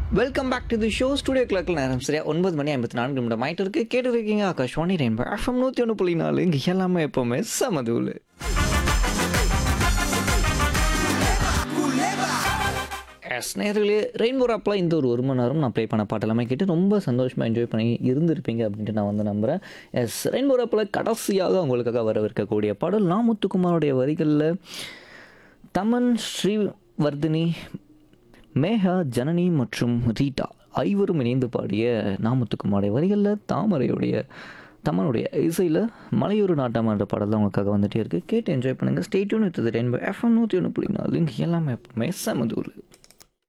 welcome back to the show studio கிளர்க்கில் நேரம் சரியா ஒன்பது மணி ஐம்பத்தி நான்கு நிமிடம் ஆயிட்டு இருக்கு கேட்டு இருக்கீங்க ஆகாஷ்வாணி ரெயின்போ எஃப்எம் நூற்றி ஒன்று புள்ளி நாலு இங்கே எல்லாமே எப்போவுமே சமதூள் எஸ் நேர்களே ரெயின்போ ஆப்பில் இந்த ஒரு ஒரு மணி நேரம் நான் ப்ளே பண்ண பாட்டு எல்லாமே கேட்டு ரொம்ப சந்தோஷமாக என்ஜாய் பண்ணி இருந்திருப்பீங்க அப்படின்ட்டு நான் வந்து நம்புகிறேன் எஸ் ரெயின்போ ஆப்பில் கடைசியாக உங்களுக்காக வரவிருக்கக்கூடிய பாடல் நான் முத்துக்குமாரோடைய வரிகளில் தமன் ஸ்ரீவர்தினி மேகா ஜனனி மற்றும் ரீட்டா ஐவரும் இணைந்து பாடிய நாமத்துக்குமாருடைய வரிகளில் தாமரையுடைய தமனுடைய இசையில் மலையூர் நாட்டம் என்ற பாடல் தான் உங்களுக்காக வந்துட்டே இருக்குது கேட்டு என்ஜாய் பண்ணுங்கள் ஸ்டேட்யூன் வித் ரெயின்போ எஃப்எம் நூற்றி ஒன்று புள்ளி நாலு இங்கே எல்லாமே எப்பவுமே சமதூர்